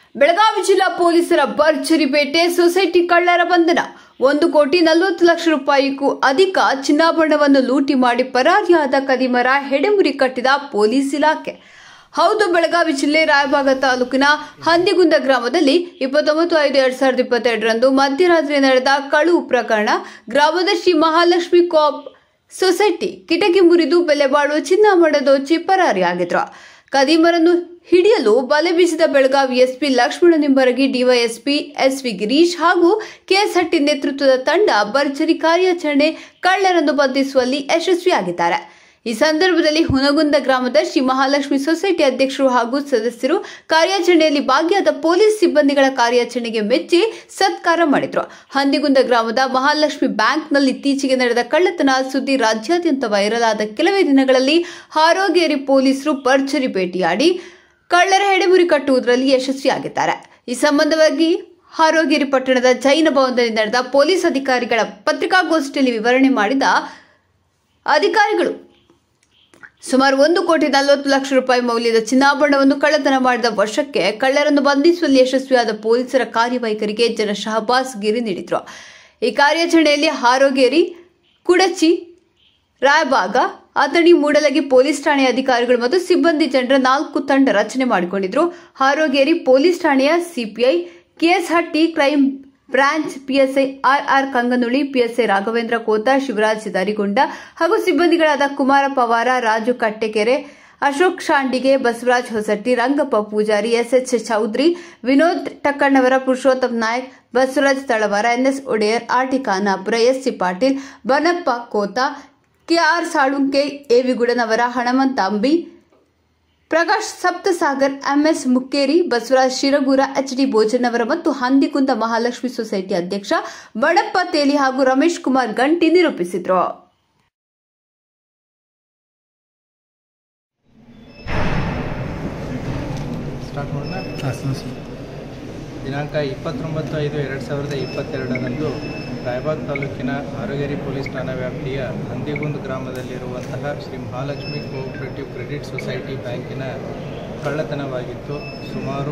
ಬೆಳಗಾವಿ ಜಿಲ್ಲಾ ಪೊಲೀಸರ ಭರ್ಜರಿ ಬೇಟೆ ಸೊಸೈಟಿ ಕಳ್ಳರ ಬಂಧನ ಒಂದು ಕೋಟಿ ನಲವತ್ತು ಲಕ್ಷ ರೂಪಾಯಿಗೂ ಅಧಿಕ ಚಿನ್ನಾಭರಣವನ್ನು ಲೂಟಿ ಮಾಡಿ ಪರಾರಿಯಾದ ಕದಿಮರ ಹೆಡೆಮುರಿ ಕಟ್ಟಿದ ಪೊಲೀಸ್ ಇಲಾಖೆ ಹೌದು ಬೆಳಗಾವಿ ಜಿಲ್ಲೆ ರಾಯಬಾಗ ತಾಲೂಕಿನ ಹಂದಿಗುಂದ ಗ್ರಾಮದಲ್ಲಿ ಇಪ್ಪತ್ತೊಂಬತ್ತು ಐದು ಎರಡ್ ಸಾವಿರದ ಇಪ್ಪತ್ತೆರಡರಂದು ಮಧ್ಯರಾತ್ರಿ ನಡೆದ ಕಳುವು ಪ್ರಕರಣ ಗ್ರಾಮದ ಶ್ರೀ ಮಹಾಲಕ್ಷ್ಮಿ ಕೋಪ್ ಸೊಸೈಟಿ ಕಿಟಕಿ ಮುರಿದು ಬೆಲೆ ಬಾಳುವ ಚಿನ್ನಾಭರಣ ದೋಚಿ ಪರಾರಿಯಾಗಿದ್ರು ಕದೀಮರನ್ನು ಹಿಡಿಯಲು ಬಲೆ ಬೀಸಿದ Belagavi SP Lakshmana Nimbaragi DYSP S V Girish ಹಾಗೂ ಕೆಎಸ್ಹಟ್ಟಿ ನೇತೃತ್ವದ ತಂಡ ಭರ್ಜರಿ ಕಾರ್ಯಾಚರಣೆ ಕಳ್ಳರನ್ನು ಬಂಧಿಸುವಲ್ಲಿ ಯಶಸ್ವಿಯಾಗಿದ್ದಾರೆ ಈ ಸಂದರ್ಭದಲ್ಲಿ ಹುನಗುಂದ ಗ್ರಾಮದ ಶ್ರೀ ಮಹಾಲಕ್ಷ್ಮಿ ಸೊಸೈಟಿ ಅಧ್ಯಕ್ಷರು ಹಾಗೂ ಸದಸ್ಯರು ಕಾರ್ಯಾಚರಣೆಯಲ್ಲಿ ಭಾಗಿಯಾದ ಪೊಲೀಸ್ ಸಿಬ್ಬಂದಿಗಳ ಕಾರ್ಯಾಚರಣೆಗೆ ಮೆಚ್ಚಿ ಸತ್ಕಾರ ಮಾಡಿದ್ರು ಹಂದಿಗುಂದ ಗ್ರಾಮದ ಮಹಾಲಕ್ಷ್ಮಿ ಬ್ಯಾಂಕ್ನಲ್ಲಿ ಇತ್ತೀಚೆಗೆ ನಡೆದ ಕಳ್ಳತನ ಸುದ್ದಿ ರಾಜ್ಯಾದ್ಯಂತ ವೈರಲ್ ಆದ ಕೆಲವೇ ದಿನಗಳಲ್ಲಿ ಹಾರೋಗೇರಿ ಪೊಲೀಸರು ಭರ್ಜರಿ ಭೇಟಿಯಾಡಿ ಕಳ್ಳರ ಹೆಡೆಮುರಿ ಕಟ್ಟುವುದರಲ್ಲಿ ಯಶಸ್ವಿಯಾಗಿದ್ದಾರೆ ಈ ಸಂಬಂಧವಾಗಿ ಹಾರೋಗೇರಿ ಪಟ್ಟಣದ ಜೈನ ಭವನದಲ್ಲಿ ನಡೆದ ಪೊಲೀಸ್ ಅಧಿಕಾರಿಗಳ ಪತ್ರಿಕಾಗೋಷ್ಠಿಯಲ್ಲಿ ವಿವರಣೆ ಮಾಡಿದ ಅಧಿಕಾರಿಗಳು ಸುಮಾರು ಒಂದು ಕೋಟಿ ನಲವತ್ತು ಲಕ್ಷ ರೂಪಾಯಿ ಮೌಲ್ಯದ ಚಿನ್ನಾಭರಣವನ್ನು ಕಳ್ಳತನ ಮಾಡಿದ ವರ್ಷಕ್ಕೆ ಕಳ್ಳರನ್ನು ಬಂಧಿಸುವಲ್ಲಿ ಯಶಸ್ವಿಯಾದ ಪೊಲೀಸರ ಕಾರ್ಯವೈಖರಿಗೆ ಜನ ಶಹಬಾಸ್ ಗಿರಿ ನೀಡಿದ್ರು ಈ ಕಾರ್ಯಾಚರಣೆಯಲ್ಲಿ ಹಾರೋಗೇರಿ ಕುಡಚಿ ರಾಯಬಾಗ ಅಥಣಿ ಮೂಡಲಗಿ ಪೊಲೀಸ್ ಠಾಣೆಯ ಅಧಿಕಾರಿಗಳು ಮತ್ತು ಸಿಬ್ಬಂದಿ ಜನರ ನಾಲ್ಕು ತಂಡ ರಚನೆ ಮಾಡಿಕೊಂಡಿದ್ರು ಹಾರೋಗೇರಿ ಪೊಲೀಸ್ ಠಾಣೆಯ CPI ಕೆಎಸ್ಹಟ್ಟಿ crime branch PSI RR ಕಂಗನುಳಿ PSI Raghavendra ಕೋತ Shivraj ದರಿಗೊಂಡ ಹಾಗೂ ಸಿಬ್ಬಂದಿಗಳಾದ ಕುಮಾರ ಪವಾರ ರಾಜು ಕಟ್ಟೆಕೆರೆ ಅಶೋಕ್ ಶಾಂಡಿಗೆ ಬಸವರಾಜ್ ಹೊಸಟ್ಟಿ ರಂಗಪ್ಪ ಪೂಜಾರಿ ಎಸ್ಎಚ್ ಚೌಧರಿ ವಿನೋದ್ ಟಕ್ಕಣ್ಣವರ ಪುರುಷೋತ್ತಮ್ ನಾಯಕ್ ಬಸವರಾಜ್ ತಳವಾರ N S Wadiyar RT Khanapur SC Patil Banappa ಕೋತ K R Salunke ಎವಿಗುಡನವರ Hanamanta Ambi Prakash ಸಪ್ತಸಾಗರ್ MS ಮುಕ್ಕೇರಿ Basavaraj Shiragur H D Bhojanavar ಮತ್ತು ಹಂದಿಕುಂದ ಮಹಾಲಕ್ಷ್ಮಿ ಸೊಸೈಟಿ ಅಧ್ಯಕ್ಷ ಬಡಪ್ಪ ತೇಲಿ ಹಾಗೂ ರಮೇಶ್ ಕುಮಾರ್ ಗಂಟಿ ನಿರೂಪಿಸಿದ್ರು ಸ್ಟಾರ್ಟ್ ಮಾಡೋಣ ಹಾಂ ಸರ್ ದಿನಾಂಕ ಇಪ್ಪತ್ತೊಂಬತ್ತು ಐದು ಎರಡು ಸಾವಿರದ ಇಪ್ಪತ್ತೆರಡರಂದು ರಾಯಬಾಗ್ ತಾಲೂಕಿನ ಆರೋಗ್ಯರಿ ಪೊಲೀಸ್ ಠಾಣಾ ವ್ಯಾಪ್ತಿಯ ಹಂದಿಗುಂದ್ ಗ್ರಾಮದಲ್ಲಿರುವಂತಹ Shri Mahalakshmi cooperative credit society ಬ್ಯಾಂಕಿನ ಕಳ್ಳತನವಾಗಿತ್ತು ಸುಮಾರು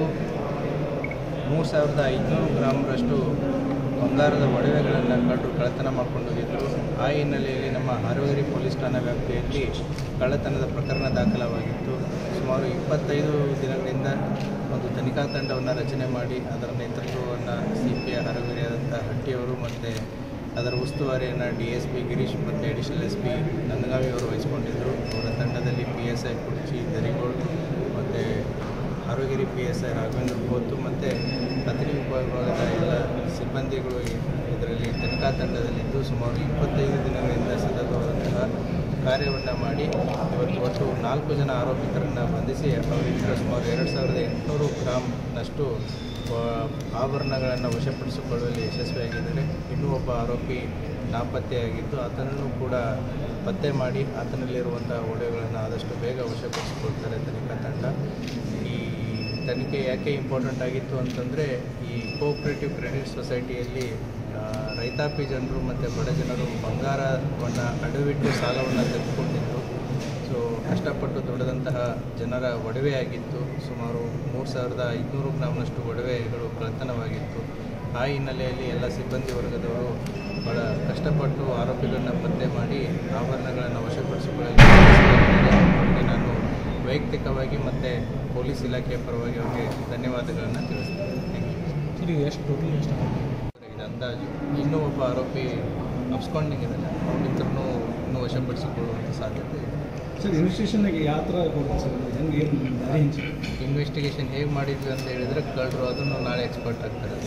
ಮೂರು ಸಾವಿರದ ಐದುನೂರು ಗ್ರಾಮರಷ್ಟು ಬಂಗಾರದ ಒಡವೆಗಳನ್ನು ಕಂಡು ಕಳ್ಳತನ ಮಾಡಿಕೊಂಡು ಹೋಗಿದ್ದರು ಆ ಹಿನ್ನೆಲೆಯಲ್ಲಿ ನಮ್ಮ ಆರೋಗ್ಯರಿ ಪೊಲೀಸ್ ಠಾಣಾ ವ್ಯಾಪ್ತಿಯಲ್ಲಿ ಕಳ್ಳತನದ ಪ್ರಕರಣ ದಾಖಲವಾಗಿತ್ತು ಸುಮಾರು ಇಪ್ಪತ್ತೈದು ದಿನಗಳಿಂದ ಒಂದು ತನಿಖಾ ತಂಡವನ್ನು ರಚನೆ ಮಾಡಿ ಅದರ ನೇತೃತ್ವವನ್ನು ಸಿ ಪಿ ಐ ಆರೋಗ್ಯರಿಯಾದಂಥ ಹಟ್ಟಿಯವರು ಮತ್ತು ಅದರ ಉಸ್ತುವಾರಿಯನ್ನು ಡಿ ಎಸ್ ಪಿ ಗಿರೀಶ್ ಮತ್ತು ಅಡಿಷನಲ್ ಎಸ್ ಪಿ ನಂದಗಾವಿ ಅವರು ವಹಿಸಿಕೊಂಡಿದ್ದರು ಅವರ ತಂಡದಲ್ಲಿ ಪಿ ಎಸ್ ಐ ಕುರ್ಚಿ ದರಿಗೋಳ್ ಮತ್ತು Harogeri P S I Raghavendra Kotha ಮತ್ತು ಅತಿಥಿ ವಿಭಾಗದ ಎಲ್ಲ ಸಿಬ್ಬಂದಿಗಳು ಈ- ಇದರಲ್ಲಿ ತನಿಖಾ ತಂಡದಲ್ಲಿದ್ದು ಸುಮಾರು ಇಪ್ಪತ್ತೈದು ದಿನಗಳಿಂದ ಸತತವಾದಂತಹ ಕಾರ್ಯವನ್ನು ಮಾಡಿ ಇವತ್ತು ಒಟ್ಟು ನಾಲ್ಕು ಜನ ಆರೋಪಿತರನ್ನು ಬಂಧಿಸಿ ಅವರಿಂದ ಸುಮಾರು ಎರಡು ಸಾವಿರದ ಎಂಟುನೂರು ಗ್ರಾಮ್ನಷ್ಟು ಆ, ಆಭರಣಗಳನ್ನು ವಶಪಡಿಸಿಕೊಳ್ಳುವಲ್ಲಿ ಯಶಸ್ವಿಯಾಗಿದ್ದಾರೆ ಇನ್ನೂ ಒಬ್ಬ ಆರೋಪಿ ನಾಪತ್ತೆಯಾಗಿದ್ದು ಆತನನ್ನು ಕೂಡ ಪತ್ತೆ ಮಾಡಿ ಆತನಲ್ಲಿರುವಂಥ ಒಡೆಗಳನ್ನು ಆದಷ್ಟು ಬೇಗ ವಶಪಡಿಸಿಕೊಳ್ತಾರೆ ತನಿಖಾ ತಂಡ ಈ ತನಿಖೆ ಯಾಕೆ ಇಂಪಾರ್ಟೆಂಟ್ ಆಗಿತ್ತು ಅಂತಂದರೆ ಈ ಕೋಆಪ್ರೇಟಿವ್ ಕ್ರೆಡಿಟ್ ಸೊಸೈಟಿಯಲ್ಲಿ ಆ, ರೈತಾಪಿ ಜನರು ಮತ್ತು ಬಡ ಜನರು ಬಂಗಾರವನ್ನು ಅಡವಿಟ್ಟು ಸಾಲವನ್ನು ತೆಗೆದುಕೊಂಡಿದ್ದು ಸೊ ಕಷ್ಟಪಟ್ಟು ದುಡಿದಂತಹ ಜನರ ಒಡವೆಯಾಗಿತ್ತು ಸುಮಾರು ಮೂರು ಸಾವಿರದ ಐದುನೂರು ಗ್ರಾಮ್ನಷ್ಟು ಒಡವೆಗಳು ಕಳ್ಳತನವಾಗಿತ್ತು ಆ ಹಿನ್ನೆಲೆಯಲ್ಲಿ ಎಲ್ಲ ಸಿಬ್ಬಂದಿ ವರ್ಗದವರು ಭಾಳ ಕಷ್ಟಪಟ್ಟು ಆರೋಪಿಗಳನ್ನ ಪತ್ತೆ ಮಾಡಿ ಆಭರಣಗಳನ್ನು ವಶಪಡಿಸಿಕೊಳ್ಳಲು ಯಶಸ್ವಿಯಾಗಿದ್ದಾರೆ. ಅವರಿಗೆ ನಾನು ವೈಯಕ್ತಿಕವಾಗಿ ಮತ್ತು ಪೊಲೀಸ್ ಇಲಾಖೆಯ ಪರವಾಗಿ ಅವರಿಗೆ ಧನ್ಯವಾದಗಳನ್ನು ತಿಳಿಸ್ತೇನೆ ಥ್ಯಾಂಕ್ ಯು ಸರ್ ಈಗ ಎಷ್ಟು ಟೋಟಲ್ ಎಷ್ಟು ಆಗುತ್ತೆ? ಇದು ಅಂದಾಜು ಇನ್ನೂ ಒಬ್ಬ ಆರೋಪಿ ಅಪ್ಸ್ಕೊಂಡಿದ್ದಾನೆ ಅವನಿದ್ರೂ ಇನ್ನೂ ವಶಪಡಿಸಿಕೊಳ್ಳುವಂಥ ಸಾಧ್ಯತೆ ಇದೆ ಸರ್ ಇನ್ವೆಸ್ಟಿಗೇಷನ್ಗೆ ಯಾವ ಥರ ಕೊಡ್ತಾರೆ ಸರ್ ಹೆಂಗೆ ಏನು ರೇಂಜ್ ಇನ್ವೆಸ್ಟಿಗೇಷನ್ ಹೇಗೆ ಮಾಡಿದ್ವಿ ಅಂತ ಹೇಳಿದರೆ ಕಳ್ಳರು ಅದನ್ನು ನಾಳೆ ಎಕ್ಸ್ಪರ್ಟ್ ಆಗ್ತಾರೆ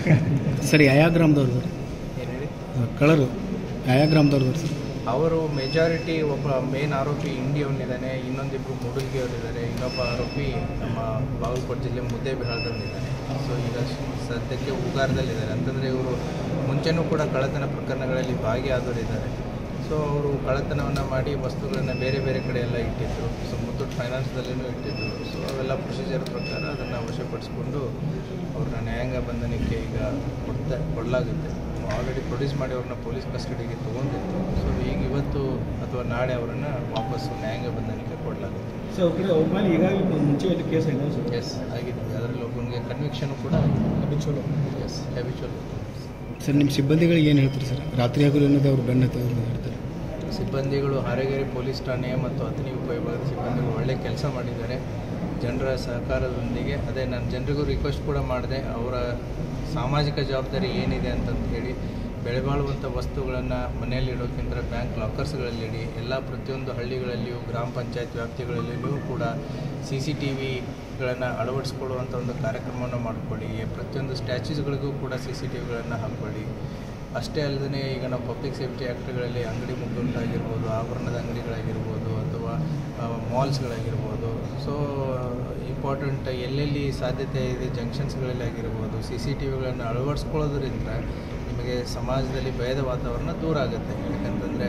ಸರ್ ಯಾವ ಗ್ರಾಮದವ್ರು ಏನು ಹೇಳಿ ಕಳರು ಯಾವ ಗ್ರಾಮದವ್ರು ಸರ್ ಅವರು ಮೆಜಾರಿಟಿ ಒಬ್ಬ ಮೇನ್ ಆರೋಪಿ ಇಂಡಿಯವನಿದ್ದಾನೆ ಇನ್ನೊಂದಿಬ್ಬರು ಮೂಡಲ್ಗಿಯವರಿದ್ದಾರೆ ಇನ್ನೊಬ್ಬ ಆರೋಪಿ ನಮ್ಮ ಬಾಗಲಕೋಟೆ ಜಿಲ್ಲೆ ಮುದ್ದೇಬಿಹಾಳದವನಿದ್ದಾನೆ ಸೊ ಈಗ ಸದ್ಯಕ್ಕೆ ಉಗಾರದಲ್ಲಿದ್ದಾರೆ ಅಂತಂದರೆ ಇವರು ಮುಂಚೆನೂ ಕೂಡ ಕಳ್ಳತನ ಪ್ರಕರಣಗಳಲ್ಲಿ ಭಾಗಿಯಾದವರಿದ್ದಾರೆ ಸೊ ಅವರು ಕಳ್ಳತನವನ್ನು ಮಾಡಿ ವಸ್ತುಗಳನ್ನು ಬೇರೆ ಬೇರೆ ಕಡೆ ಎಲ್ಲ ಇಟ್ಟಿದ್ದರು ಸೊ ಮುತ್ತೂಟ್ ಫೈನಾನ್ಸ್ದಲ್ಲಿನೂ ಇಟ್ಟಿದ್ದರು ಸೊ ಅವೆಲ್ಲ ಪ್ರೊಸೀಜರ್ ಪ್ರಕಾರ ಅದನ್ನು ವಶಪಡಿಸಿಕೊಂಡು ಅವ್ರನ್ನ ನ್ಯಾಯಾಂಗ ಬಂಧನಕ್ಕೆ ಈಗ ಕೊಡ್ತಾ ಕೊಡಲಾಗುತ್ತೆ ಆಲ್ರೆಡಿ ಪ್ರೊಡ್ಯೂಸ್ ಮಾಡಿ ಅವ್ರನ್ನ ಪೊಲೀಸ್ ಕಸ್ಟಡಿಗೆ ತೊಗೊಂಡಿತ್ತು ಸೊ ಈಗ ಇವತ್ತು ಅಥವಾ ನಾಳೆ ಅವರನ್ನು ವಾಪಸ್ಸು ನ್ಯಾಯಾಂಗ ಬಂಧನಕ್ಕೆ ಕೊಡಲಾಗುತ್ತೆ ಸೊ ಅವ್ರ ಕಡೆ ಅವ್ರ ಮೇಲೆ ಈಗಾಗಲೇ ಮುಂಚೆ ಇಲ್ಲಿ ಕೇಸ್ ಇದೆ ಸರ್ ಎಸ್ ಆಗಿದೆ ಅದರಲ್ಲಿ ಒಬ್ಬನಿಗೆ ಕನ್ವಿಕ್ಷನ್ ಕೂಡ ಹ್ಯಾಬಿಚುವಲ್ ಎಸ್ ಹ್ಯಾಬಿಚುವಲ್ ಸರ್ ನಿಮ್ಮ ಸಿಬ್ಬಂದಿಗಳಿಗೆ ಏನು ಹೇಳ್ತೀರಿ ಸರ್ ರಾತ್ರಿ ಹಗಲು ಅನ್ನೋದು ಅವ್ರು ಬೆನ್ನ ಹತ್ತಿ ಹೇಳ್ತಾರೆ ಸಿಬ್ಬಂದಿಗಳು ಹಾರೇಗೆರೆ ಪೊಲೀಸ್ ಠಾಣೆ ಮತ್ತು ಅಥಣಿ ಉಪವಿಭಾಗದ ಸಿಬ್ಬಂದಿಗಳು ಒಳ್ಳೆ ಕೆಲಸ ಮಾಡಿದ್ದಾರೆ ಜನರ ಸಹಕಾರದೊಂದಿಗೆ ಅದೇ ನಾನು ಜನರಿಗೂ ರಿಕ್ವೆಸ್ಟ್ ಕೂಡ ಮಾಡಿದೆ ಅವರ ಸಾಮಾಜಿಕ ಜವಾಬ್ದಾರಿ ಏನಿದೆ ಅಂತಂತ ಹೇಳಿ ಬೆಳೆಬಾಳುವಂಥ ವಸ್ತುಗಳನ್ನು ಮನೆಯಲ್ಲಿ ಇಡೋಕ್ಕಿಂತ ಬ್ಯಾಂಕ್ ಲಾಕರ್ಸ್ಗಳಲ್ಲಿ ಇಡಿ ಎಲ್ಲ ಪ್ರತಿಯೊಂದು ಹಳ್ಳಿಗಳಲ್ಲಿಯೂ ಗ್ರಾಮ ಪಂಚಾಯತ್ ವ್ಯಾಪ್ತಿಗಳಲ್ಲಿಯೂ ಕೂಡ ಸಿ ಸಿ ಟಿ ವಿಗಳನ್ನು ಅಳವಡಿಸ್ಕೊಳ್ಳುವಂಥ ಒಂದು ಕಾರ್ಯಕ್ರಮವನ್ನು ಮಾಡಿಕೊಡಿ ಪ್ರತಿಯೊಂದು ಸ್ಟ್ಯಾಚ್ಯೂಸ್ಗಳಿಗೂ ಕೂಡ ಸಿ ಸಿ ಟಿ ವಿಗಳನ್ನು ಹಾಕ್ಕೊಳ್ಳಿ ಅಷ್ಟೇ ಅಲ್ಲದೆ ಈಗ ನಾವು ಪಬ್ಲಿಕ್ ಸೇಫ್ಟಿ ಆ್ಯಕ್ಟ್ಗಳಲ್ಲಿ ಅಂಗಡಿ ಮುಗ್ಗಂಟಾಗಿರ್ಬೋದು ಆಭರಣದ ಅಂಗಡಿಗಳಾಗಿರ್ಬೋದು ಅಥವಾ ಮಾಲ್ಸ್ಗಳಾಗಿರ್ಬೋದು ಸೊ ಇಂಪಾರ್ಟೆಂಟ್ ಎಲ್ಲೆಲ್ಲಿ ಸಾಧ್ಯತೆ ಇದೆ ಜಂಕ್ಷನ್ಸ್ಗಳಲ್ಲಿ ಆಗಿರ್ಬೋದು ಸಿ ಸಿ ಟಿ ವಿಗಳನ್ನು ಅಳವಡಿಸ್ಕೊಳ್ಳೋದ್ರಿಂದ ನಿಮಗೆ ಸಮಾಜದಲ್ಲಿ ಭಯದ ವಾತಾವರಣ ದೂರ ಆಗುತ್ತೆ ಯಾಕಂತಂದರೆ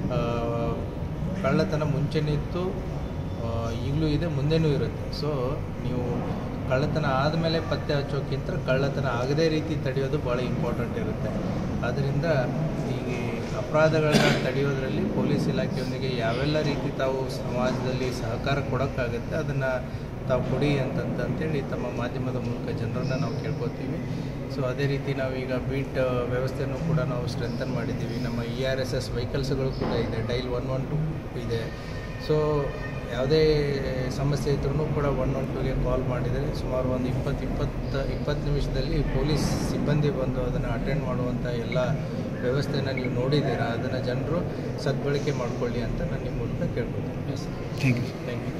ಕಳ್ಳತನ ಮುಂಚೆನೇ ಇತ್ತು ಆ, ಈಗಲೂ ಇದೆ ಮುಂದೆನೂ ಇರುತ್ತೆ ಸೊ ನೀವು ಕಳ್ಳತನ ಆದಮೇಲೆ ಪತ್ತೆ ಹಚ್ಚೋಕ್ಕಿಂತ ಕಳ್ಳತನ ಆಗದೇ ರೀತಿ ತಡೆಯೋದು ಭಾಳ ಇಂಪಾರ್ಟೆಂಟ್ ಇರುತ್ತೆ ಆದ್ದರಿಂದ ಈ ಅಪರಾಧಗಳನ್ನ ತಡೆಯೋದ್ರಲ್ಲಿ ಪೊಲೀಸ್ ಇಲಾಖೆಯೊಂದಿಗೆ ಯಾವೆಲ್ಲ ರೀತಿ ತಾವು ಸಮಾಜದಲ್ಲಿ ಸಹಕಾರ ಕೊಡೋಕ್ಕಾಗುತ್ತೆ ಅದನ್ನು ತಾವು ಕೊಡಿ ಅಂತಂತಂತೇಳಿ ತಮ್ಮ ಮಾಧ್ಯಮದ ಮೂಲಕ ಜನರನ್ನು ನಾವು ಕೇಳ್ಕೊತೀವಿ ಸೊ ಅದೇ ರೀತಿ ನಾವೀಗ ಬೀಟ್ ವ್ಯವಸ್ಥೆಯನ್ನು ಕೂಡ ನಾವು ಸ್ಟ್ರೆಂಥನ್ ಮಾಡಿದ್ದೀವಿ ನಮ್ಮ ಇ ಆರ್ ಎಸ್ ಎಸ್ ವೆಹಿಕಲ್ಸ್ಗಳು ಕೂಡ ಇದೆ ಡೈಲ್ ಒನ್ ಒನ್ ಟು ಇದೆ ಸೊ ಯಾವುದೇ ಸಮಸ್ಯೆ ಇದ್ರೂ ಕೂಡ ಒನ್ ಒನ್ ಟುಗೆ ಕಾಲ್ ಮಾಡಿದರೆ ಸುಮಾರು ಒಂದು ಇಪ್ಪತ್ತು ಇಪ್ಪತ್ತು ಇಪ್ಪತ್ತು ನಿಮಿಷದಲ್ಲಿ ಪೊಲೀಸ್ ಸಿಬ್ಬಂದಿ ಬಂದು ಅದನ್ನು ಅಟೆಂಡ್ ಮಾಡುವಂಥ ಎಲ್ಲ ವ್ಯವಸ್ಥೆನ ನೀವು ನೋಡಿದ್ದೀರಾ ಅದನ್ನು ಜನರು ಸದ್ಬಳಕೆ ಮಾಡಿಕೊಳ್ಳಿ ಅಂತ ನಾನು ನಿಮ್ಮ ಮೂಲಕ ಕೇಳ್ಕೊತೀನಿ ಥ್ಯಾಂಕ್ ಯು ಥ್ಯಾಂಕ್ ಯು